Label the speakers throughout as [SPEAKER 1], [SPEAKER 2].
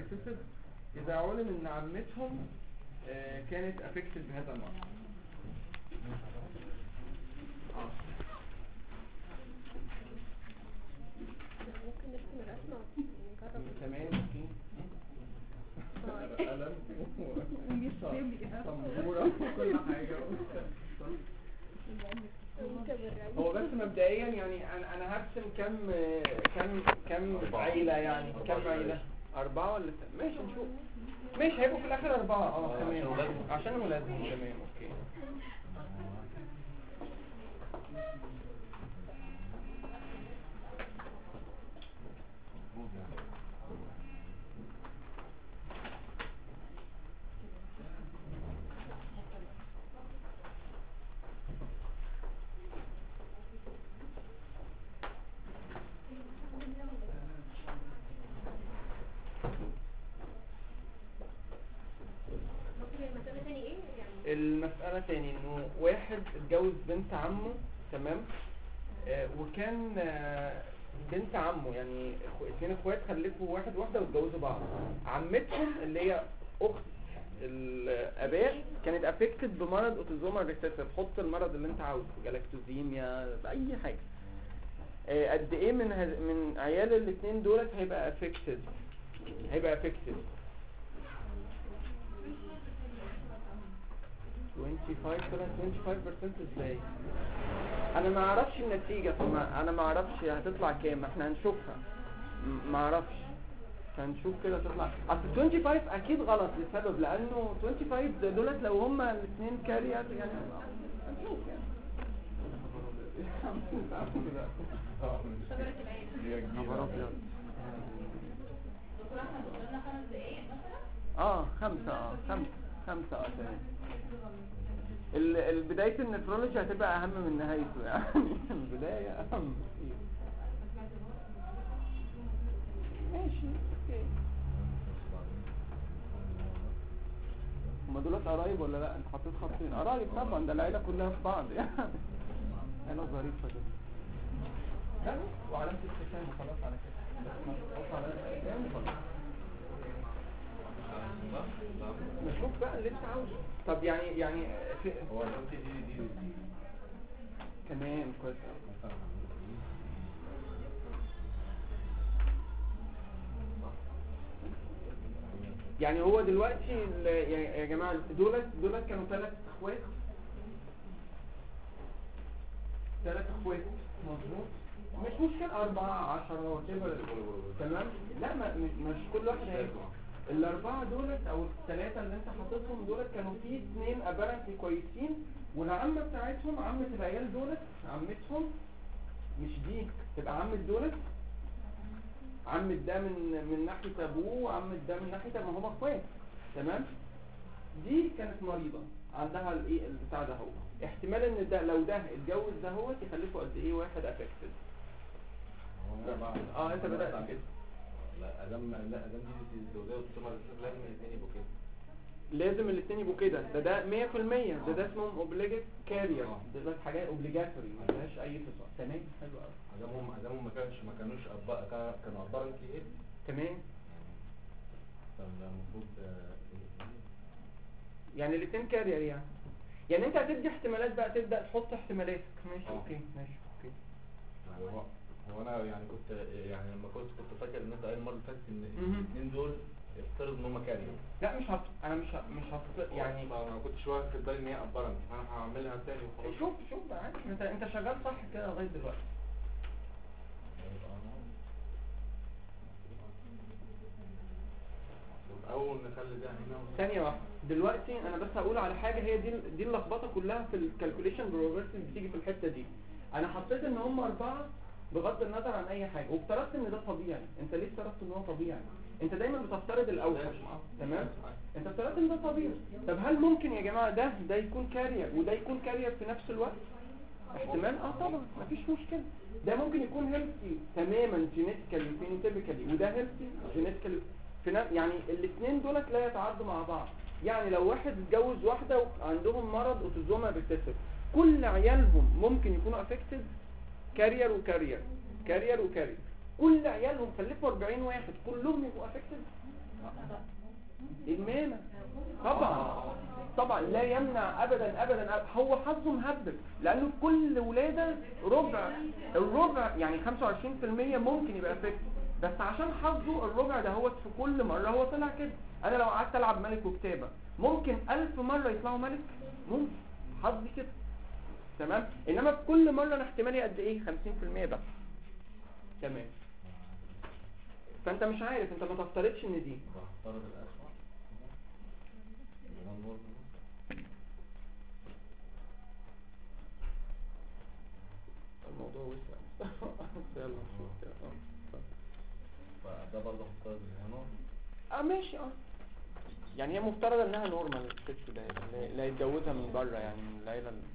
[SPEAKER 1] ريسيسيف اذا علم ان عمتهم آه، كانت افكتد بهذا المرض
[SPEAKER 2] ممكن نرسم الرسمة ونجرب
[SPEAKER 1] تمام اوكي قلم وسمورة وكل حاجة
[SPEAKER 2] ممكن بالرأي
[SPEAKER 1] هو بس مبدئيا يعني انا انا هرسم كم كم كم عيلة يعني كم عيلة أربعة ولا ست- ماشي نشوف ماشي هيبقوا في الآخر أربعة اه تمام عشان ولادهم تمام اوكي
[SPEAKER 2] ممكن المسألة تاني ايه يعني
[SPEAKER 1] المسألة تاني انه واحد اتجوز بنت عمه تمام آه وكان آه بنت عمه يعني اخو- اتنين اخوات خلفوا واحد واحدة واتجوزوا بعض عمتهم اللي هي اخت الاباء كانت افكتد بمرض اوتيزوما ريسيسيف حط المرض اللي انت عاوزه جلاكتوزيميا باي حاجة آه قد ايه من هز... من عيال الاتنين دولت هيبقى افكتد هيبقى افكتد 25 طلع 25% ازاي انا ما اعرفش النتيجة فما انا ما اعرفش هتطلع كام احنا هنشوفها م- ما اعرفش هنشوف كده تطلع اصل 25 اكيد غلط لسبب لانه 25 ده دولت لو هما الاثنين كارير يعني هنشوف يعني
[SPEAKER 2] شجرة العين
[SPEAKER 1] خبر ابيض اه خمسة اه خمسة خمسة اه تمام ال- ال- بداية النفرولوجي هتبقى اهم من نهايته يعني البداية اهم كتير. ماشي اوكي هما دولت قرايب ولا لا انت حطيت خطين قرايب طبعا ده العيلة كلها في بعض يعني عيلة ظريفة جدا لا وعلامة استفهام خلاص على كده بس ما تحط علامة استفهام وخلاص نشوف بقى اللي انت عاوزه طب يعني يعني في
[SPEAKER 3] هو دي دي دي دي
[SPEAKER 1] تمام كويس أوي. يعني هو دلوقتي ال- يا يا جماعة دولت دولت كانوا ثلاث اخوات ثلاث اخوات مظبوط مش مشكلة أربعة عشرة whatever. تمام لا ما مش- مش كل واحد هيبقى الأربعة دولت أو الثلاثة اللي أنت حاططهم دولت كانوا في اثنين أبارنتلي كويسين والعمة بتاعتهم عمة العيال دولت عمتهم مش دي تبقى عمة دولت عمة ده من من ناحية أبوه وعمة ده من ناحية ما هما اخوات تمام دي كانت مريضة عندها الايه البتاع ده هو احتمال ان ده لو ده اتجوز ده هو يخلفه قد ايه واحد افكتد
[SPEAKER 3] هو أنا بعد-
[SPEAKER 1] اه انت بدأت
[SPEAKER 3] بعد-
[SPEAKER 1] كده
[SPEAKER 3] لا ادام لا ادام دي الزوجيه والسمر لازم الاثنين يبقوا كده
[SPEAKER 1] لازم الاثنين يبقوا كده ده ده 100% ده ده اسمهم اوبليجيت كارير
[SPEAKER 3] آه.
[SPEAKER 1] ده ده حاجات اوبليجاتوري ما فيهاش اي فصل تمام حلو قوي
[SPEAKER 3] ادام هم ادام هم ما كانش ما كانوش أبا كان- كانوا ابارنت ايه
[SPEAKER 1] تمام
[SPEAKER 3] فالمفروض آه، إيه؟
[SPEAKER 1] يعني الاثنين كارير يعني يعني انت هتدي احتمالات بقى تبدا تحط احتمالات ماشي
[SPEAKER 3] آه.
[SPEAKER 1] اوكي ماشي اوكي
[SPEAKER 3] يعني هو هو انا يعني كنت يعني لما كنت كنت فاكر ان انت قايل المره اللي فاتت ان
[SPEAKER 1] مهم.
[SPEAKER 3] الاثنين دول افترض ان هم كارير
[SPEAKER 1] لا مش هط انا مش ه... مش هط يعني
[SPEAKER 3] يعني ما كنتش واخد بالي ان هي ابارنت فانا هعملها تاني وخلاص
[SPEAKER 1] شوف شوف بقى عادي. انت انت شغال صح كده لغايه دلوقتي
[SPEAKER 3] يبقى اول نخلي ده هنا
[SPEAKER 1] ثانيه واحده دلوقتي انا بس هقول على حاجه هي دي دي اللخبطه كلها في الكالكوليشن بروبرتي بتيجي في الحته دي انا حطيت ان هم اربعه بغض النظر عن اي حاجه وافترضت ان ده طبيعي انت ليه افترضت ان هو طبيعي انت دايما بتفترض الاوحش تمام انت افترضت ان ده طبيعي طب هل ممكن يا جماعه ده ده يكون كارير وده يكون كارير في نفس الوقت احتمال اه طبعا مفيش مشكله ده ممكن يكون هيلثي تماما جينيتيكالي وفينوتيبيكالي وده هيلثي جينيتيكالي في نفس يعني الاثنين دولت لا يتعارضوا مع بعض يعني لو واحد اتجوز واحده وعندهم مرض اوتيزوما ريسيسيف كل عيالهم ممكن يكونوا افكتد كارير وكارير كارير وكارير كل عيالهم خلفوا 40 واحد كلهم يبقوا افكتد طبعا لا يمنع ابدا ابدا أب- هو حظه مهبب لانه في كل ولاده ربع الربع يعني 25% ممكن يبقى افكت بس عشان حظه الربع ده هو في كل مره هو طلع كده انا لو قعدت العب ملك وكتابه ممكن ألف مره يطلعوا ملك ممكن حظي كده تمام انما في كل مره انا احتمالي قد ايه 50% بس تمام فانت مش عارف انت ما تفترضش ان دي
[SPEAKER 3] بفترض الأسوأ يبقى النور
[SPEAKER 1] الموضوع وسع يلا نشوف كده اه
[SPEAKER 3] فده برضه هفترض ان هي نور
[SPEAKER 1] اه ماشي اه يعني هي مفترض انها نورمال الست ده اللي اللي هيتجوزها من بره يعني من العيله ال-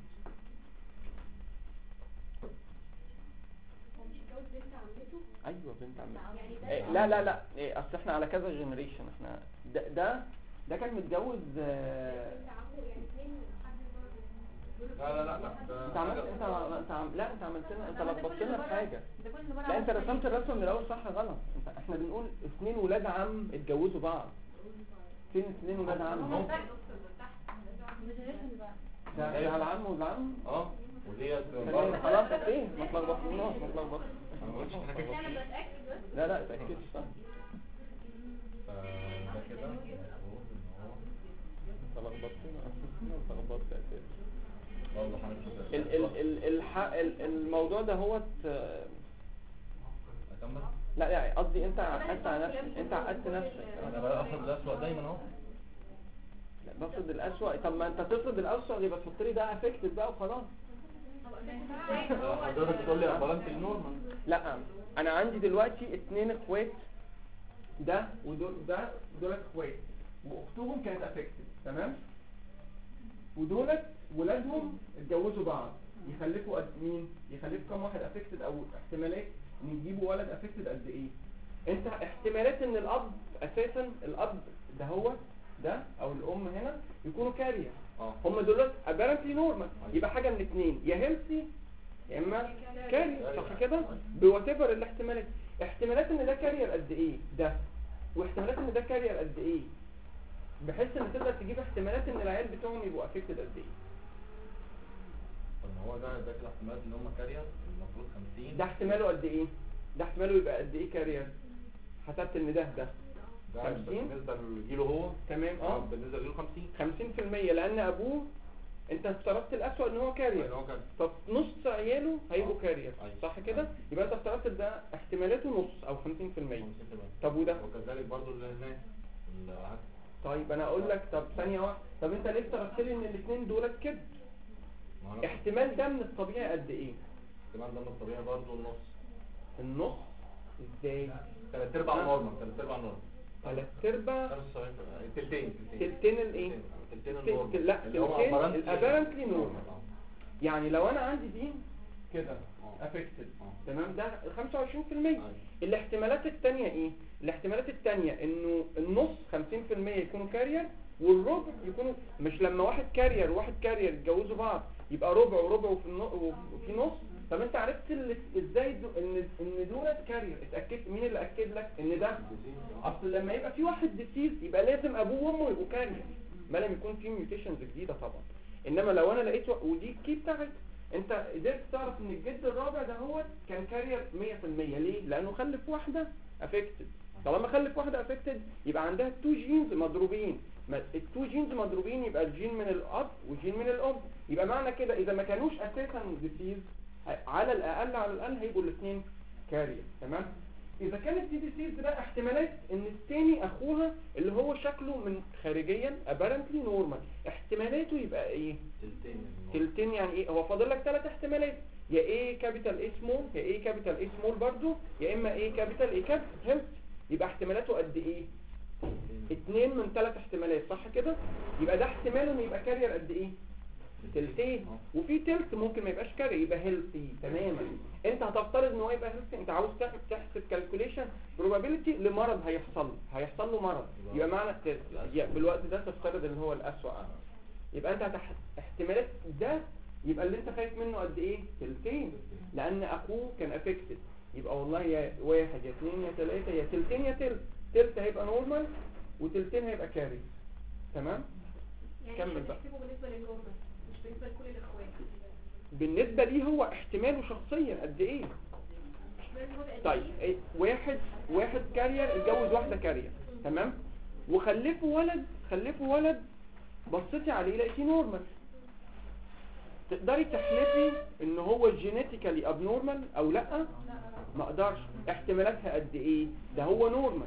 [SPEAKER 2] هو مش اتجوز بنت عمته
[SPEAKER 1] ايوه بنت عمتي
[SPEAKER 2] يعني ده
[SPEAKER 1] إيه لا لا لا إيه اصل احنا على كذا جنريشن احنا ده ده ده كان متجوز آه،
[SPEAKER 2] بنت عمه يعني اتنين حد برضه
[SPEAKER 3] لا لا لا لا ده
[SPEAKER 1] انت عملت انت انت عم... لا انت عملت لنا انت لخبطت لنا في حاجه لا انت
[SPEAKER 4] رسمت
[SPEAKER 1] رسمت الرسمه من الاول صح غلط انت احنا بنقول اثنين ولاد عم اتجوزوا بعض فين اثنين ولاد عم ده ده العم والعم
[SPEAKER 3] اه وهي
[SPEAKER 1] تمام
[SPEAKER 3] برضه
[SPEAKER 1] خلاص ايه ما تلخبطناش ما تلخبطش
[SPEAKER 3] انا ما قلتش حاجه
[SPEAKER 2] لا انا بتاكد بس
[SPEAKER 1] لا لا اتاكد صح
[SPEAKER 3] فده كده المفروض ان هو
[SPEAKER 1] انت لخبطتنا انت لخبطت اساسا
[SPEAKER 3] برضه هنكتب
[SPEAKER 1] ال ال ال الح... ال الموضوع ده هو
[SPEAKER 3] اكمل
[SPEAKER 1] لا لا قصدي انت عقدت على نفسك انت عقدت نفسك
[SPEAKER 3] انا بقى اخد الاسوأ دايما اهو
[SPEAKER 1] لا بفرض الأسوأ طب ما انت تفرض الأسوأ يبقى تحط لي ده افكتد بقى وخلاص
[SPEAKER 3] حضرتك تقول لي قبلت النورمال
[SPEAKER 1] لا انا عندي دلوقتي اتنين اخوات ده ودول ده دول اخوات واختهم كانت افكتد تمام ودولت ولادهم اتجوزوا بعض يخلفوا قد مين يخلفوا كم واحد افكتد او احتمالات ان يجيبوا ولد افكتد قد ايه انت احتمالات ان الاب اساسا الاب ده هو ده او الام هنا يكونوا كارير
[SPEAKER 3] اه
[SPEAKER 1] هم دول apparently normal يبقى حاجه من اتنين يا هيلثي يا اما كارير صح كده بوات ايفر الاحتمالات احتمالات ان ده كارير قد ايه ده واحتمالات ان ده كارير قد ايه بحيث ان تقدر تجيب احتمالات ان العيال بتوعهم يبقوا افكتد قد ايه
[SPEAKER 3] طب ما هو ده ده كده احتمال ان هم كارير المفروض 50
[SPEAKER 1] ده احتماله قد ايه ده احتماله يبقى قد ايه كارير حسبت ان ده ده
[SPEAKER 3] ده
[SPEAKER 1] 50
[SPEAKER 3] بالنسبه لجيله هو
[SPEAKER 1] تمام
[SPEAKER 3] اه
[SPEAKER 1] اه
[SPEAKER 3] بالنسبه لجيله 50
[SPEAKER 1] 50% لان ابوه انت افترضت الاسوأ ان هو كارير
[SPEAKER 3] يعني هو كان
[SPEAKER 1] فنص عياله هيبقوا
[SPEAKER 3] آه.
[SPEAKER 1] كارير
[SPEAKER 3] أيوة.
[SPEAKER 1] صح كده يبقى انت افترضت ده احتمالاته نص او 50%
[SPEAKER 3] 50%
[SPEAKER 1] طب وده
[SPEAKER 3] وكذلك برضه اللي هناك العكس
[SPEAKER 1] طيب انا اقول لك طب ثانيه واحده طب انت ليه افترضت لي ان الاثنين دولت كده
[SPEAKER 3] ما انا
[SPEAKER 1] احتمال ده من الطبيعي قد ايه
[SPEAKER 3] احتمال ده من الطبيعي برضه النص
[SPEAKER 1] النص ازاي
[SPEAKER 3] ثلاث ارباع
[SPEAKER 1] آه.
[SPEAKER 3] نورمال ثلاث ارباع نورمال
[SPEAKER 1] ثلاث ارباع
[SPEAKER 3] 75 تلتين
[SPEAKER 1] تلتين الايه
[SPEAKER 3] تلتين
[SPEAKER 1] تل-
[SPEAKER 3] النورمال
[SPEAKER 1] لا
[SPEAKER 3] اللي هو
[SPEAKER 1] تلتين
[SPEAKER 3] apparently-
[SPEAKER 1] الابارنتلي نورمال
[SPEAKER 3] آه.
[SPEAKER 1] يعني لو انا عندي دي كده
[SPEAKER 3] آه.
[SPEAKER 1] افكتد
[SPEAKER 3] آه.
[SPEAKER 1] تمام ده 25%
[SPEAKER 3] أيوة.
[SPEAKER 1] الاحتمالات التانية ايه الاحتمالات التانية انه النص 50% يكونوا كارير والربع يكونوا مش لما واحد كارير وواحد كارير يتجوزوا بعض يبقى ربع وربع وفي النو- وفي نص طب انت عرفت ال- ازاي دو ان ان دولت كارير اتاكدت مين اللي اكد لك ان ده اصل لما يبقى في واحد ديسيز يبقى لازم ابوه وامه يبقوا كارير ما لم يكون في ميوتيشنز جديده طبعا انما لو انا لقيت و- ودي الكي بتاعت انت قدرت تعرف ان الجد الرابع ده هو كان كارير 100% ليه لانه خلف واحده افكتد طالما خلف واحده افكتد يبقى عندها التو جينز مضروبين ما- التو جينز مضروبين يبقى الجين من الاب وجين من الام يبقى معنى كده اذا ما كانوش اساسا ديسيز على الاقل على الاقل هيبقوا الاثنين كارير تمام اذا كانت دي ديسيز ده احتمالات ان التاني اخوها اللي هو شكله من خارجيا apparently normal احتمالاته يبقى ايه
[SPEAKER 3] تلتين النورمال.
[SPEAKER 1] تلتين يعني ايه هو فاضل لك ثلاث احتمالات يا ايه كابيتال ايه سمول يا ايه كابيتال ايه سمول برضو يا اما ايه كابيتال ايه كاب هيلث يبقى احتمالاته قد ايه
[SPEAKER 3] تلتين.
[SPEAKER 1] اتنين من ثلاث احتمالات صح كده يبقى ده احتماله انه يبقى كارير قد ايه تلتين
[SPEAKER 3] آه.
[SPEAKER 1] وفي تلت ممكن ما يبقاش كارير يبقى هيلثي تماما انت هتفترض ان هو يبقى هيلثي انت عاوز تحسب تحسب كالكوليشن probability لمرض هيحصل له هيحصل له مرض يبقى معنى ت- يا- في الوقت ده تفترض ان هو الاسوأ يبقى انت هتح... احتمالات ده يبقى اللي انت خايف منه قد ايه تلتين لان اخوه كان افكتد يبقى والله يا واحد يا اثنين يا ثلاثة يا تلتين يا تلت تلت هيبقى نورمال وتلتين هيبقى كاري تمام
[SPEAKER 2] يعني
[SPEAKER 1] كمل
[SPEAKER 2] احنا
[SPEAKER 1] بقى.
[SPEAKER 2] بنحسبه بالنسبه للنورمال مش بالنسبه لكل الاخوات
[SPEAKER 1] بالنسبه ليه هو احتماله شخصيا قد ايه
[SPEAKER 2] احتمال ان هو بقى
[SPEAKER 1] طيب إيه، واحد واحد كارير اتجوز واحده كارير تمام وخلفوا ولد خلفوا ولد بصيتي عليه لقيتيه نورمال تقدري تحلفي ان هو جينيتيكالي ابنورمال او لا ما اقدرش احتمالاتها قد ايه ده هو نورمال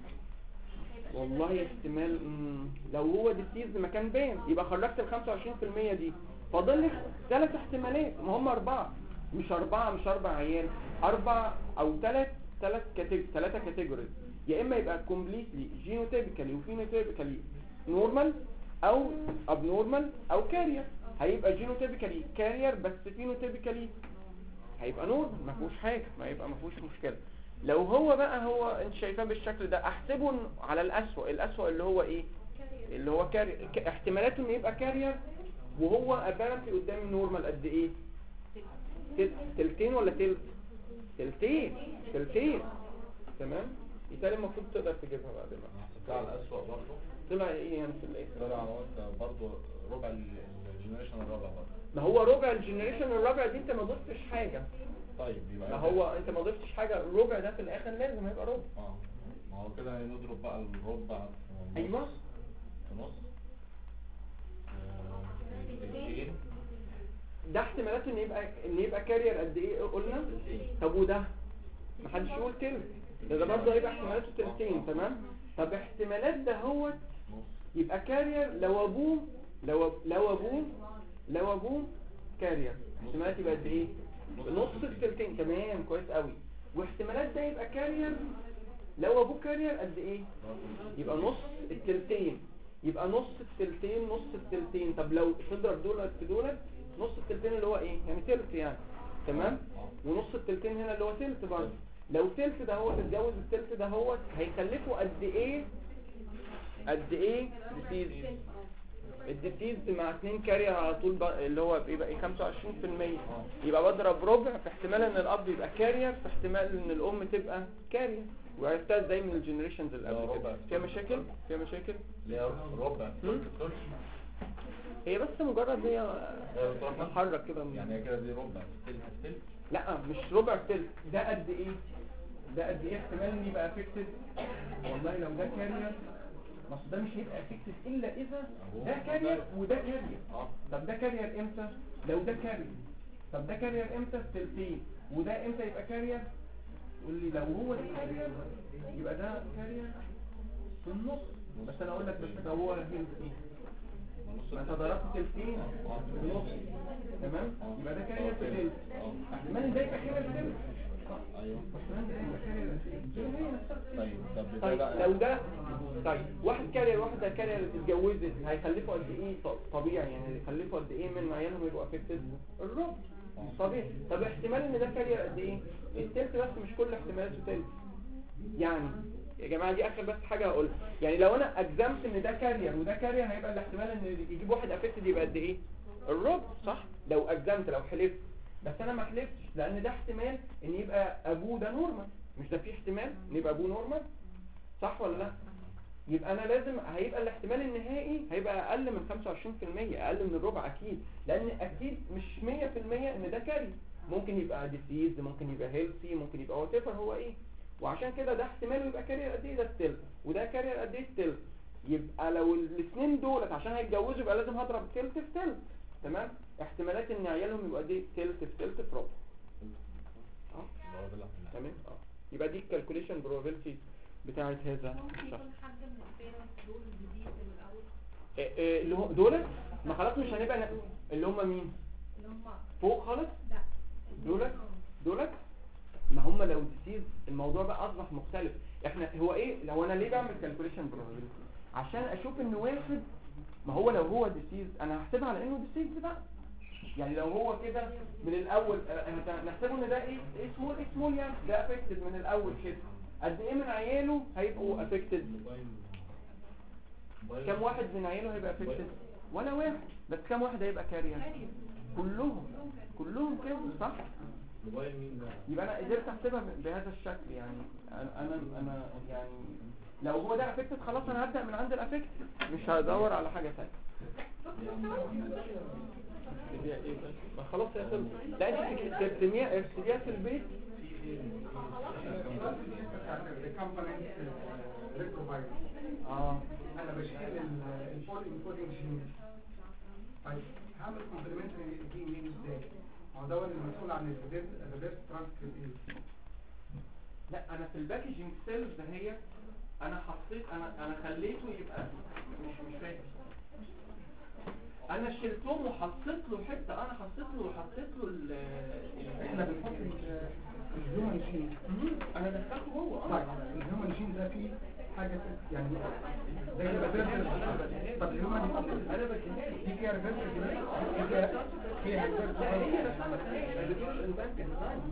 [SPEAKER 1] والله احتمال مم، لو هو ديسيز مكان بين يبقى خرجت ال 25% دي فاضل لي ثلاث احتمالات ما هم اربعه مش اربعه مش اربع عيال اربع او ثلاث ثلاث كاتيجوري ثلاثه كاتيجوريز يا اما يبقى كومبليتلي جينوتيبيكالي وفينوتيبيكالي نورمال او ابنورمال او كارير هيبقى جينوتيبيكالي كارير بس فينوتيبيكالي هيبقى نورمال ما فيهوش حاجه ما يبقى ما فيهوش مشكله لو هو بقى هو انت شايفاه بالشكل ده احسبه إن- على الاسوأ الاسوأ اللي هو ايه اللي هو كارير ك- احتمالاته انه يبقى كارير وهو ابارنتلي قدامي نورمال قد ايه تل- تلتين ولا تلت تلتين تلتين تمام بالتالي المفروض تقدر تجيبها بعد ما
[SPEAKER 3] حسبتها على الأسوأ برضه
[SPEAKER 1] طلع ايه يعني في الاخر
[SPEAKER 3] طلع هو برضه ربع الجنريشن الرابع برضه
[SPEAKER 1] ما هو ربع الجنريشن الرابع دي انت ما ضفتش حاجه
[SPEAKER 3] طيب يبقى
[SPEAKER 1] ما هو انت ما ضفتش حاجه الربع ده في الاخر لازم هيبقى ربع
[SPEAKER 3] اه ما هو كده نضرب بقى الربع في
[SPEAKER 1] ايوه
[SPEAKER 3] في نص آه، تلتين.
[SPEAKER 1] ده احتمالاته ان يبقى ان يبقى كارير قد ايه قلنا طب وده محدش يقول تلت ده ده برضه هيبقى احتمالاته تلتين تمام طب احتمالات ده هو
[SPEAKER 3] نص
[SPEAKER 1] يبقى كارير لو ابوه لو لو ابوه لو ابوه كارير احتمالات يبقى قد ايه نص التلتين تمام كويس قوي واحتمالات ده يبقى كارير لو ابوه كارير قد ايه يبقى نص التلتين يبقى نص التلتين نص التلتين طب لو تضرب دولت في دولت نص التلتين اللي هو ايه يعني تلت يعني تمام ونص التلتين هنا اللي هو تلت برضه لو تلت ده هو تتجوز التلت ده هو هيكلفه قد ايه قد ايه ديسيز الديسيز مع اتنين كارير على طول بقى اللي هو بيبقى ايه 25% يبقى بضرب ربع في احتمال ان الاب يبقى كارير في احتمال ان الام تبقى كارير وعرفتها ازاي من الجنريشنز اللي قبل كده فيها مشاكل فيها مشاكل
[SPEAKER 3] اللي هي ربع
[SPEAKER 1] مم.
[SPEAKER 3] ثلث
[SPEAKER 1] هي بس مجرد هي
[SPEAKER 3] هي بصراحة-
[SPEAKER 1] محرك كده من-
[SPEAKER 3] يعني هي كده دي ربع تلت تلت
[SPEAKER 1] لا مش ربع تلت ده قد ايه ده قد ايه احتمال ان يبقى افكتد والله لو ده كارير ما أصل ده مش هيبقى افكتد الا اذا ده كارير وده كارير
[SPEAKER 3] اه
[SPEAKER 1] طب ده كارير امتى لو ده كارير طب ده كارير امتى في تلتين وده امتى يبقى كارير يقول لي لو هو ده كارير يبقى ده كارير في النص بس انا اقول لك بس ده هو هيلثي
[SPEAKER 3] نص
[SPEAKER 1] ما انت ضربت تلتين في النص تمام يبقى ده كارير في تلت احتمال ده يبقى كارير في تلت
[SPEAKER 3] ايوه
[SPEAKER 1] احتمال ده يبقى كارير في تلت هي نفسها في تلت.
[SPEAKER 3] طيب طب ده
[SPEAKER 1] طيب
[SPEAKER 3] بقى
[SPEAKER 1] لو ده طيب واحد كارير واحدة كارير اتجوزت هيخلفوا قد ايه ط- طبيعي يعني هيخلفوا قد ايه من عيالهم يبقوا افكتد الربع طبيعي طب احتمال ان ده كارير قد ايه التلت بس مش كل احتمالاته تلت يعني يا جماعة دي اخر بس حاجة هقولها يعني لو انا اجزمت ان ده كارير وده كارير هيبقى الاحتمال ان يجيب واحد افكتد يبقى قد ايه الربع صح لو اجزمت لو حلفت بس انا ما حلفتش لان ده احتمال ان يبقى ابوه ده نورمال مش ده فيه احتمال ان يبقى ابوه نورمال صح ولا لا يبقى انا لازم هيبقى الاحتمال النهائي هيبقى اقل من 25% اقل من الربع اكيد لان اكيد مش 100% ان ده كاري ممكن يبقى ديسيز ممكن يبقى هيلثي ممكن يبقى وات هو ايه وعشان كده ده احتماله يبقى كارير قد ايه ده التلت وده كارير قد ايه التلت يبقى لو الاثنين دولت عشان هيتجوزوا يبقى لازم هضرب تلت في تلت تمام احتمالات ان عيالهم يبقى قد ايه تلت في تلت في ربع اه
[SPEAKER 3] اللي هو ده الاحتمال.
[SPEAKER 1] تمام اه يبقى دي الكالكوليشن probability بتاعت هذا
[SPEAKER 2] ممكن
[SPEAKER 1] الشخص
[SPEAKER 2] يكون حد من البيرنتس دول جديد من الاول
[SPEAKER 1] إيه إيه اللي هو دولت ما خلاص مش هنبقى ن- اللي هم مين
[SPEAKER 2] اللي هم
[SPEAKER 1] فوق خالص
[SPEAKER 2] لا
[SPEAKER 1] دولت دولت ما هم لو ديسيز الموضوع بقى اصبح مختلف احنا هو ايه لو انا ليه بعمل كالكوليشن probability عشان اشوف ان واحد ما هو لو هو ديسيز انا هحسبها على انه ديسيز بقى يعني لو هو كده من الاول آه، هت- نحسبه ان ده ايه ايه سمول ايه سمول يعني ده افكتد من الاول كده قد ايه من عياله هيبقوا افكتد
[SPEAKER 3] موبايل موبايل
[SPEAKER 1] كم واحد من عياله هيبقى افكتد ولا واحد بس كم واحد هيبقى كارير كلهم كلهم كده صح
[SPEAKER 3] موبايل مين ده؟
[SPEAKER 1] يبقى انا قدرت احسبها ب- بهذا الشكل يعني انا انا انا يعني لو هو ده افكتد خلاص انا هبدا من عند الافكتد مش هدور على حاجه ثانيه تبيع ايه بس ما خلاص يا خلص لا انت ترميها ارسليها في البيت
[SPEAKER 4] الكومبوننت ريتروفايروس
[SPEAKER 1] اه
[SPEAKER 4] انا بشيل الفول انكودنج جين طيب هعمل كومبلمنتري دي مين ازاي؟ ما هو ده هو اللي مسؤول عن الريفيرس ترانسكريبتيز
[SPEAKER 1] لا انا في الباكجينج سيلز دهيت انا حطيت انا انا خليته يبقى مش مش فاهم انا شلتهم وحطيت له حته انا حطيت له وحطيت له ال
[SPEAKER 4] احنا بنحط الهيومن جين
[SPEAKER 1] مم، انا دخلته جوه
[SPEAKER 4] طيب
[SPEAKER 1] اه
[SPEAKER 4] الهيومن جين ده فيه حاجه يعني زي الريفيرس طب الهيومن
[SPEAKER 1] انا بديها
[SPEAKER 4] دي فيها ريفيرس دي فيها فيها
[SPEAKER 1] لا هي
[SPEAKER 4] ريفيرس
[SPEAKER 1] نفسها ما بتقولش البنك ديزاين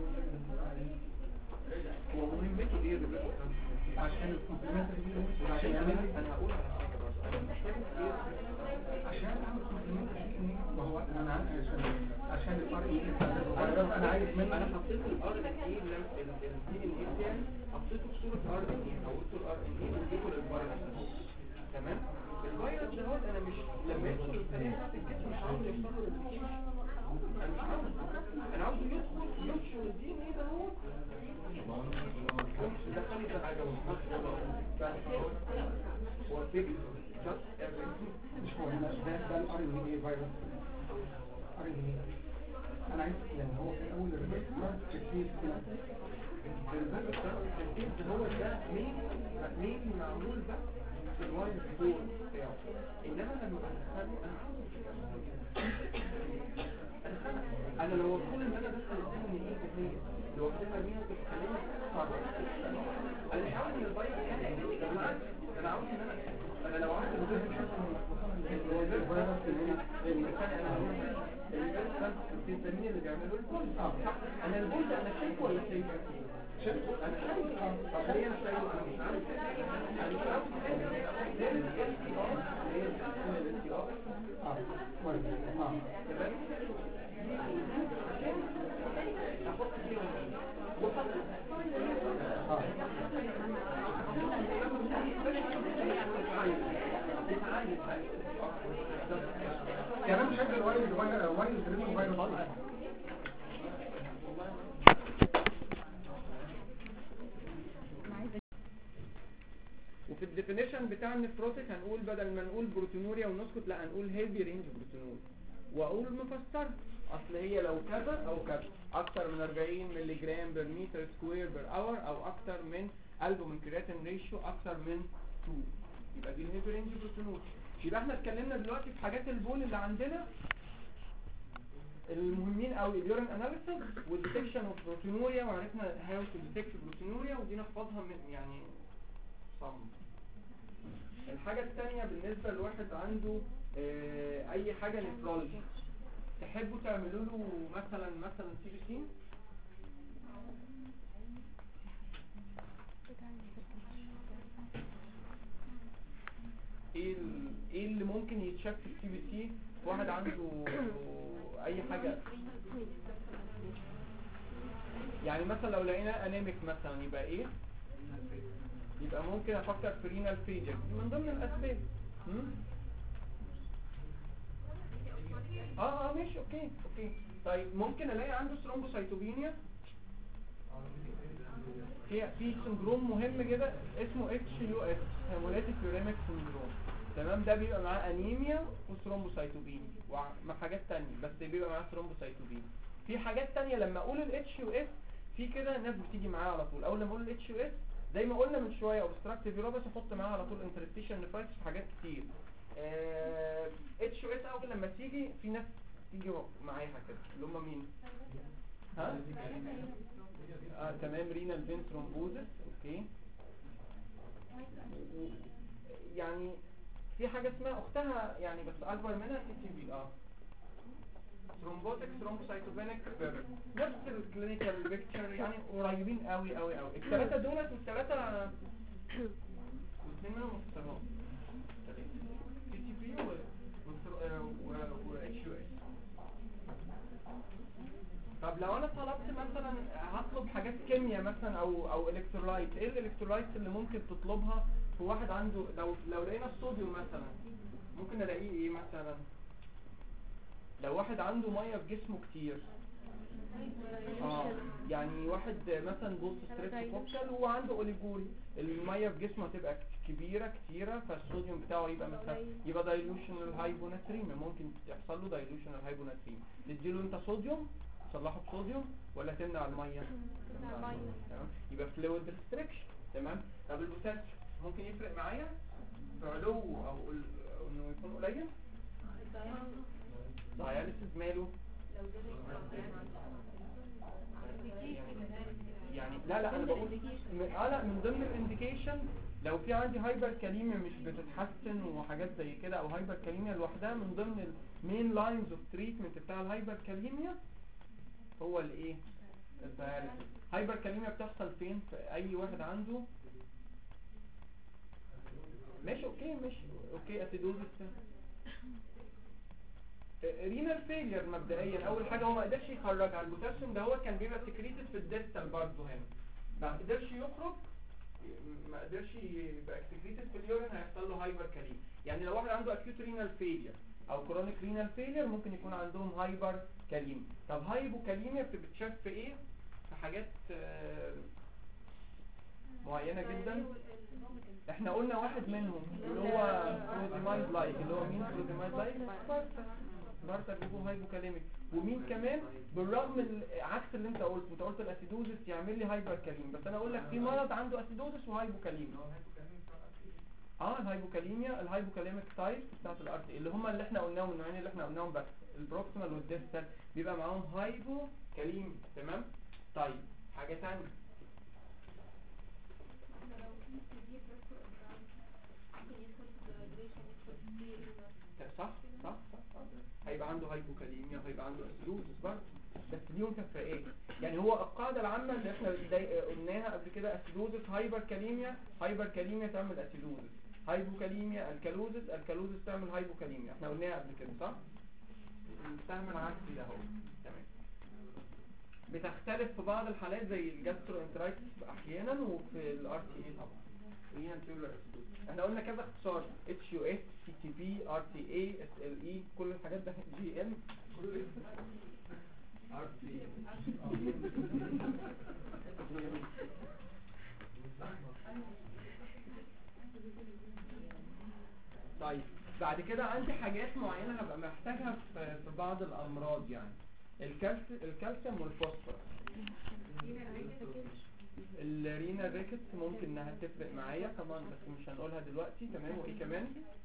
[SPEAKER 1] هو مهمته ايه الريفيرس
[SPEAKER 4] عشان الكومبلمنتري دي
[SPEAKER 1] عشان
[SPEAKER 4] عشان
[SPEAKER 1] يعمل
[SPEAKER 4] يعمل
[SPEAKER 1] انا هقول على حاجه برضه انا محتاج ايه
[SPEAKER 4] عشان اعمل كومبلمنتري دي ما هو انا عن- عشان عشان الفرق يجي انا عايز منه
[SPEAKER 1] انا حطيت الار ان اي الدي ان اي بتاعي حطيته في صوره ار ان اي حولته الار ان اي واديته للفيروس تمام الفيروس ده هو انا مش لما يدخل الخليه بتاعت الجسم مش عاوز يحصل له ريبليكيشن انا مش عاوز انا عاوزه يدخل ينشر الدي ان اي ده هو دخلني في حاجه هو بيج جاست
[SPEAKER 4] مش هو هنا ده ده الار ان اي فيروس ار ان اي انا عايز يعني هو في الاول الريفيرس ترانسكريبتيز
[SPEAKER 1] التركيز هو ده مين مين معمول بس في الوايد ستور بتاعه انما لما بدخله انا عاوز أدخله. انا لو المفروض ان انا ادخل الدم من ايه كتير لو واخدها مين في الخليه صعب انا مش عاوز ان الفيروس يعني بالعكس انا عاوز ان انا انا لو عاوز الفيروس هو الفيروس المكان انا هقول الفيروس ده مين اللي بيعمله البول صح انا البول ده انا شايفه ولا شايفه شايفه انا شايفه طب ليه انا شايفه انا مش عارف انا مش عارف ليه ال سي ار ليه ال سي ار
[SPEAKER 4] اه كويس اه
[SPEAKER 1] تمام عشان احط فيهم وحط
[SPEAKER 4] اه يعني انا مش عايز الوايلد وايلد ريترو فيروس
[SPEAKER 1] وفي الديفينيشن بتاع النفروتيك هنقول بدل ما نقول بروتينوريا ونسكت لا هنقول هيفي رينج بروتينوريا واقول مفسر اصل هي لو كذا او كذا اكتر من 40 مللي جرام بر متر سكوير بر اور او اكتر من البومين كرياتين ريشيو اكتر من 2 يبقى دي الهيفي رينج بروتينوريا يبقى احنا اتكلمنا دلوقتي في حاجات البول اللي عندنا المهمين قوي اليورين اناليسيس والديتكشن اوف بروتينوريا وعرفنا هاو تو ديتكت بروتينوريا ودي نحفظها من يعني صم الحاجة الثانية بالنسبة لواحد عنده آه، أي حاجة نفرولوجي تحبوا تعملوا له مثلا مثلا سي بي سي ايه ال- ايه اللي ممكن يتشاف في السي بي سي واحد عنده اي حاجة يعني مثلا لو لقينا انيميك مثلا يبقى ايه يبقى ممكن افكر في رينال فيجر من ضمن الاسباب هم؟ اه اه ماشي اوكي اوكي طيب ممكن الاقي عنده ثرومبوسايتوبينيا في في سندروم مهم كده اسمه اتش يو اس هيموليتيك يوريميك سندروم تمام ده بيبقى معاه انيميا وثرومبوسايتوبينيا ومع حاجات تانية بس بيبقى معاه ثرومبوسايتوبينيا في حاجات تانية لما اقول الاتش يو اس في كده ناس بتيجي معاها على طول اول لما اقول الاتش يو اس زي ما قلنا من شويه اوبستراكتيف يورابس احط معاها على طول انترستيشن نفرايتس في حاجات كتير اتش يو اس اول لما تيجي في ناس تيجي معاها كده اللي هم مين ها اه تمام رينال فين ثرومبوزس اوكي و- يعني في حاجه اسمها اختها يعني بس اكبر منها تي تي بي اه ثرومبوتيك ثرومبوسايتوبينيك فيبر نفس الكلينيكال بيكتشر يعني قريبين قوي قوي قوي الثلاثه دولت والثلاثه واثنين منهم مختصرات تي تي بي و اتش يو اس طب لو انا طلبت مثلا هطلب حاجات كيمياء كيمياء مثلا او او الكترولايت ايه الالكترولايت اللي ممكن تطلبها في واحد عنده لو لو لقينا الصوديوم مثلا ممكن الاقيه ايه مثلا لو واحد عنده ميه في جسمه كتير اه يعني واحد مثلا بوست ستريبتوكوكال وعنده اوليجوري الميه في جسمه هتبقى كبيره كتيره فالصوديوم بتاعه يبقى مثلا يبقى دايلوشنال هايبوناتريميا ممكن يحصل له دايلوشنال هايبوناتريميا تديله انت صوديوم تصلحه بصوديوم ولا تمنع الميه
[SPEAKER 5] تمنع المية.
[SPEAKER 1] تمام يبقى فلويد ريستريكشن تمام طب البوتاسيوم ممكن يفرق معايا في علو او ال- أو انه يكون قليل داياليسيس ماله
[SPEAKER 2] لو
[SPEAKER 1] يعني لا لا انا بقول م- اه لا من ضمن الانديكيشن لو في عندي هايبر كاليميا مش بتتحسن وحاجات زي كده او هايبر كاليميا لوحدها من ضمن المين لاينز اوف تريتمنت بتاع الهايبر كاليميا هو الايه الداياليسيس هايبر كاليميا بتحصل فين في اي واحد عنده ماشي اوكي ماشي اوكي اسيدوزس رينال فيلير مبدئيا اول حاجه هو ما قدرش يخرج على البوتاسيوم ده هو كان بيبقى سكريتد في الديستال برضه هنا ما قدرش يخرج ما قدرش يبقى سكريتد في اليورين هيحصل له هايبر كاليم يعني لو واحد عنده اكيوت رينال فيلير او كرونيك رينال فيلير ممكن يكون عندهم هايبر كاليم طب هايبوكاليميا بتتشاف في ايه في حاجات آه، معينه جدا احنا قلنا واحد منهم اللي هو بروزيمايد لايك اللي هو مين بروزيمايد لايك بارتا جيبوه هايبوكاليميك ومين كمان بالرغم ال- عكس اللي انت قلت انت قلت الاسيدوزس يعمل لي هايبر كاليم بس انا اقول لك في مرض عنده اسيدوزس وهايبوكاليم اه الهايبوكاليميا الهايبوكاليميك تايب بتاعت الار تي اللي هم اللي احنا قلناهم النوعين اللي احنا قلناهم بس البروكسيمال والديستال بيبقى معاهم هايبوكاليم تمام طيب حاجه ثانيه
[SPEAKER 2] لو في سيفير بريشر ممكن يدخل في dehydration يدخل في
[SPEAKER 1] صح صح صح, صح. هيبقى عنده هايبوكاليميا وهيبقى عنده اسيدوزس برضه بس ليهم تفرقات يعني هو القاعده العامه اللي احنا داي- قلناها قبل كده اسيدوزس هايبر كاليميا هايبر كاليميا تعمل اسيدوزس هايبوكاليميا الكالوزس الكالوزس تعمل هايبوكاليميا احنا قلناها قبل كده صح السهم العكسي ده اهو تمام بتختلف في بعض الحالات زي الجاسترو انترايتس احيانا وفي الار تي اي طبعا renal tubular acidosis. احنا قلنا كذا اختصار اتش يو اس سي تي بي ار تي اي اس ال اي كل الحاجات ده جي ام كل ار تي طيب بعد كده عندي حاجات معينة هبقى محتاجها في في بعض الأمراض يعني الكالسي- الكالسيوم والفوسفورس الرينا ريكت ممكن انها تفرق معايا طبعا بس مش هنقولها دلوقتي تمام وايه كمان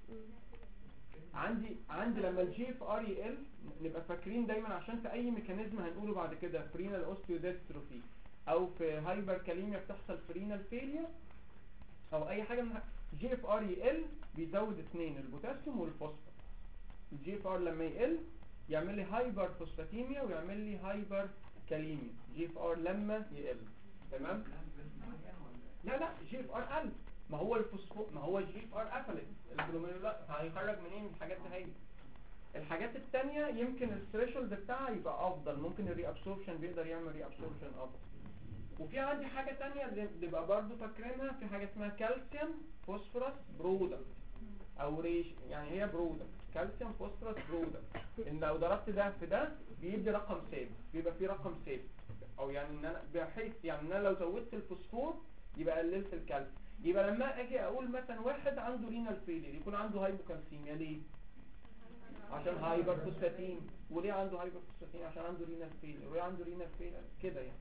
[SPEAKER 1] عندي عندي لما الجي اف ار يقل نبقى فاكرين دايما عشان في اي ميكانيزم هنقوله بعد كده في رينال اوستيوديستروفي او في هايبر كاليميا بتحصل في رينال فيليا او اي حاجه من جي اف ار يقل بيزود اثنين البوتاسيوم والفوسفور الجي اف ار لما يقل يعمل لي هايبر فوسفاتيميا ويعمل لي هايبر كاليميا جي اف ار لما يقل تمام لا لا جي اف ار قل ما هو الفوسفور ما هو الجي اف ار قفلت الجلوميرولا هيخرج منين الحاجات دي هي الحاجات التانية يمكن الثريشولد بتاعها يبقى افضل ممكن الري ابسوربشن بيقدر يعمل ري ابسوربشن افضل وفي عندي حاجة تانية اللي نبقى برضو فاكرينها في حاجة اسمها كالسيوم فوسفورس برودكت او ريش يعني هي برودكت كالسيوم فوسفورس برودكت ان لو ضربت ده في ده بيدي رقم ثابت بيبقى فيه رقم ثابت او يعني ان انا بحيث يعني ان انا لو زودت الفوسفور يبقى قللت الكالسيوم يبقى لما اجي اقول مثلا واحد عنده رينال فيلير يكون عنده هايبوكالسيميا ليه عشان هايبر فوسفاتين وليه عنده هايبر فوسفاتين عشان عنده رينال فيلير وليه عنده رينال فيلير كده يعني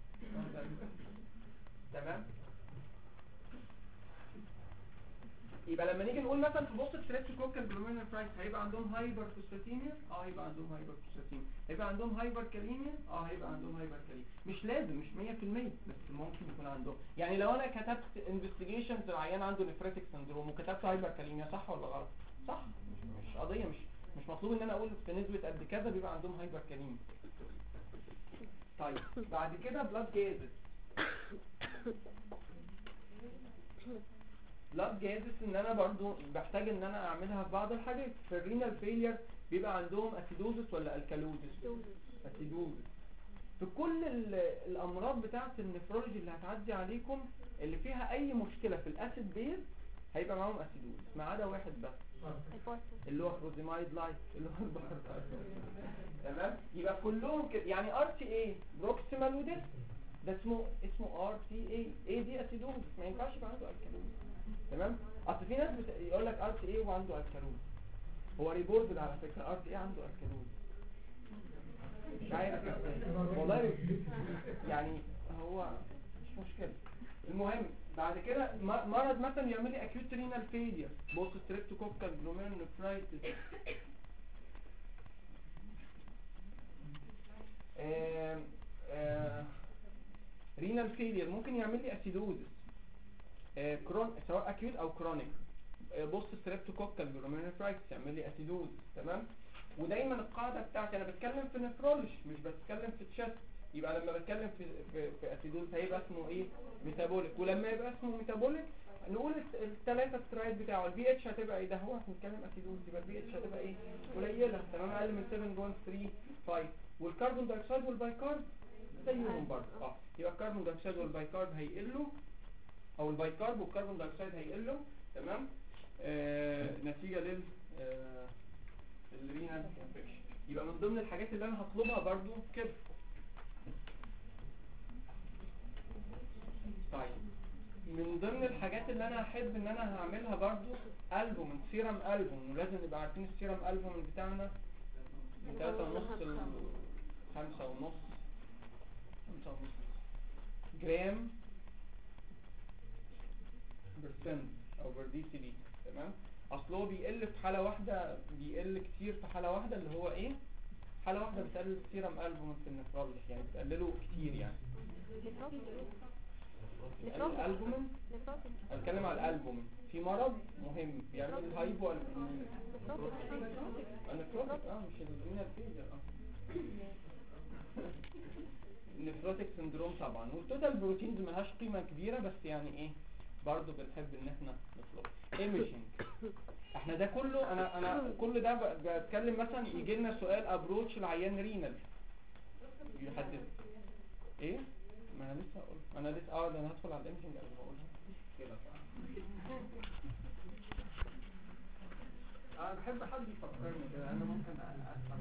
[SPEAKER 1] تمام يبقى لما نيجي نقول مثلا في بوست ستريبتوكوكال جلوميرولار فرايت هيبقى عندهم هايبر فوسفاتيميا اه هيبقى عندهم هايبر فوسفاتيميا هيبقى عندهم هايبر كاليميا اه هيبقى عندهم هايبر كاليميا مش لازم مش 100% بس ممكن يكون عندهم يعني لو انا كتبت انفستيجيشنز العيان عنده نفريتك سندروم وكتبت هايبر كاليميا صح ولا غلط صح مش, مش قضيه مش مش مطلوب ان انا اقول في نسبه قد كذا بيبقى عندهم هايبر كاليميا طيب بعد كده بلاد جازز بلاد جازز ان انا برضو بحتاج ان انا اعملها في بعض الحاجات في الرينال فيلير بيبقى عندهم اسيدوزس ولا الكالوزس اسيدوزس في في كل ال- الامراض بتاعه النفرولوجي اللي هتعدي عليكم اللي فيها اي مشكله في الاسيد بيز هيبقى معاهم اسيدوز ما عدا واحد بس اللي هو فروزيمايد لايت اللي هو البحر تمام يبقى كلهم كده يعني ار تي اي بروكسيمال وديس ده اسمه اسمه ار تي اي اي دي اسيدوز ما ينفعش يبقى عنده الكالوز تمام اصل في ناس بت... يقول لك ار تي اي وعنده الكالوز هو ريبورتد على فكره ار تي اي عنده الكالوز مش عارف ازاي والله ري- يعني هو مش مشكله المهم بعد كده م- مرض مثلا يعمل لي acute renal failure بص streptococcal glomerulonephritis آم، آه، renal failure ممكن يعمل لي acidosis آه، كرون سواء acute او chronic آه، بص streptococcal glomerulonephritis يعمل لي acidosis تمام ودايما القاعده بتاعتي انا بتكلم في نفرولوجي مش بتكلم في تشست يبقى لما بتكلم في في, في اسيدوز هيبقى اسمه ايه ميتابوليك ولما يبقى اسمه ميتابوليك نقول الثلاثه سترايد بتاعه البي اتش هتبقى ايه ده هو احنا بنتكلم اسيدوز يبقى البي اتش هتبقى ايه قليله تمام اقل من 7.35 والكربون دايوكسيد والبايكارب زيهم برضه اه يبقى الكربون دايوكسيد والبايكارب هيقلوا او البايكارب والكربون دايوكسيد هيقلوا تمام آه نتيجه لل آه الرينال انفكشن يبقى من ضمن الحاجات اللي انا هطلبها برضو كده طيب من ضمن الحاجات اللي انا احب ان انا هعملها برضو البوم سيرم البوم ولازم نبقى عارفين السيرم البوم بتاعنا من 3 ونص ل 5 ونص 5 ونص جرام برسنت او بر دي سي دي تمام اصل هو بيقل في حاله واحده بيقل كتير في حاله واحده اللي هو ايه حاله واحده بتقلل السيرم البوم في النفرولوجي يعني بتقلله كتير يعني الالبومين أنا بتكلم على الالبومين في مرض مهم بيعمل الهايبو البومين النفروتيك اه مش الرينال فيلير اه نفروتيك سندروم طبعا والتوتال بروتينز ملهاش قيمه كبيره بس يعني ايه برضو بنحب ان احنا نطلب ايميجينج احنا ده كله انا انا كل ده ب- بتكلم مثلا يجي لنا سؤال ابروتش العيان رينال يحدد ايه ما انا لسه هقول انا لسه اه ده انا هدخل على الايميجينج قبل ما اقولها كده صح انا بحب حد يفكرني كده انا ممكن اسمع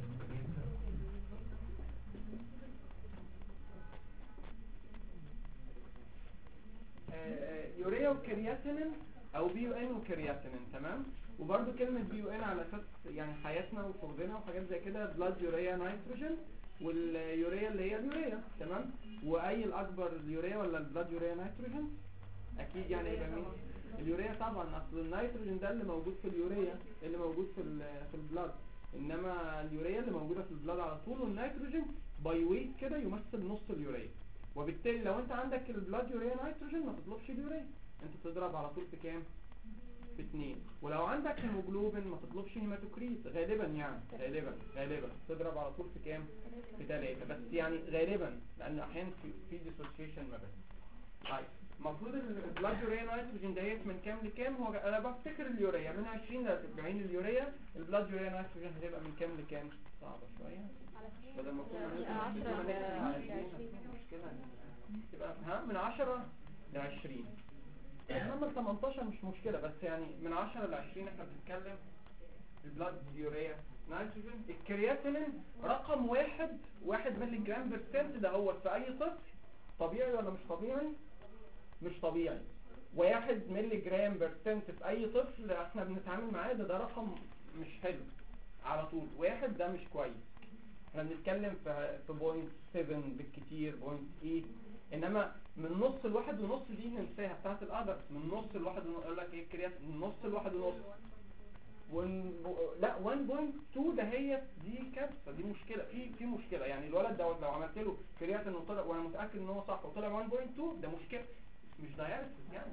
[SPEAKER 1] يوريا وكرياتينين او بي يو ان وكرياتينين تمام وبرده كلمه بي يو ان على اساس يعني حياتنا وشغلنا وحاجات زي كده بلاد يوريا نيتروجين واليوريا اللي هي اليوريا تمام واي الاكبر اليوريا ولا البلاد يوريا نيتروجين اكيد يعني يبقى مين اليوريا طبعا اصل النيتروجين ده اللي موجود في اليوريا اللي موجود في ال- في البلاد انما اليوريا اللي موجوده في البلاد على طول والنيتروجين باي ويت كده يمثل نص اليوريا وبالتالي لو انت عندك البلاد يوريا نيتروجين ما تطلبش اليوريا انت تضرب على طول في كام في اتنين ولو عندك هيموجلوبين ما تطلبش هيماتوكريت غالبا يعني غالبا غالبا تضرب على طول في كام في ثلاثة بس يعني غالبا لان احيانا في في ديسوسيشن ما بين طيب المفروض البلاد يوريا نيتروجين ديت من كام لكام هو انا بفتكر اليوريا من 20 ل 40 اليوريا البلاد يوريا نيتروجين هتبقى من كام لكام صعبة شوية بدل ما كنا
[SPEAKER 2] عشرة
[SPEAKER 1] نقول
[SPEAKER 2] ل-
[SPEAKER 1] على
[SPEAKER 2] ل
[SPEAKER 1] 20
[SPEAKER 2] 20.
[SPEAKER 1] مشكلة تبقى ها من 10 ل 20 انما ال 18 مش مشكلة بس يعني من 10 ل 20 احنا بنتكلم البلاد يوريا نيتروجين الكرياتينين رقم واحد واحد ملي جرام برسنت ده هو في اي طفل طبيعي ولا مش طبيعي مش طبيعي واحد ملي جرام برسنت في اي طفل احنا بنتعامل معاه ده ده رقم مش حلو على طول واحد ده مش كويس احنا بنتكلم في في بوينت 7 بالكتير بوينت 8 انما من نص الواحد ونص دي ننساها بتاعت الادر من نص الواحد ونص يقول لك ايه كريات من نص الواحد ونص ون... لا 1.2 ده هي دي كارثه دي مشكله في في مشكله يعني الولد دوت لو عملت له كرياتين وطلع وانا متاكد ان هو صح وطلع 1.2 ده مشكله مش داياليسيس يعني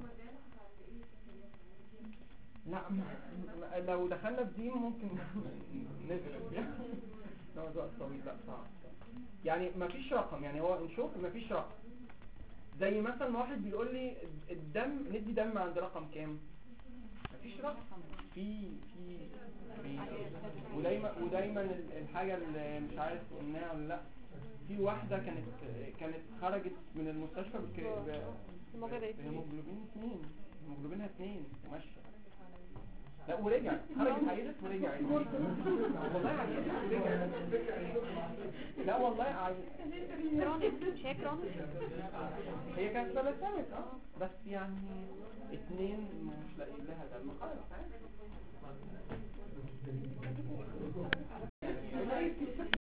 [SPEAKER 1] لا ما ما- لو دخلنا في دي ممكن نزل يعني نقعد وقت طويل لا صعب يعني ما فيش رقم يعني هو نشوف ما فيش رقم زي مثلا واحد بيقول لي الدم ندي دم عند رقم كام مفيش رقم في في في ودايما ودايما ال- الحاجه اللي مش عارف قلناها ولا لا في واحده كانت كانت خرجت من المستشفى بك... ب...
[SPEAKER 5] هيموجلوبين
[SPEAKER 1] هيموجلوبين اثنين هيموجلوبينها اثنين وماشيه لا ورجعت خرجت عيدت ورجعت والله عيدت ورجعت لا والله عيدت
[SPEAKER 5] كرونيك مش هي كرونيك
[SPEAKER 1] هي كانت ثلاثات اه بس يعني اتنين مش لاقيين لها دم خلاص عادي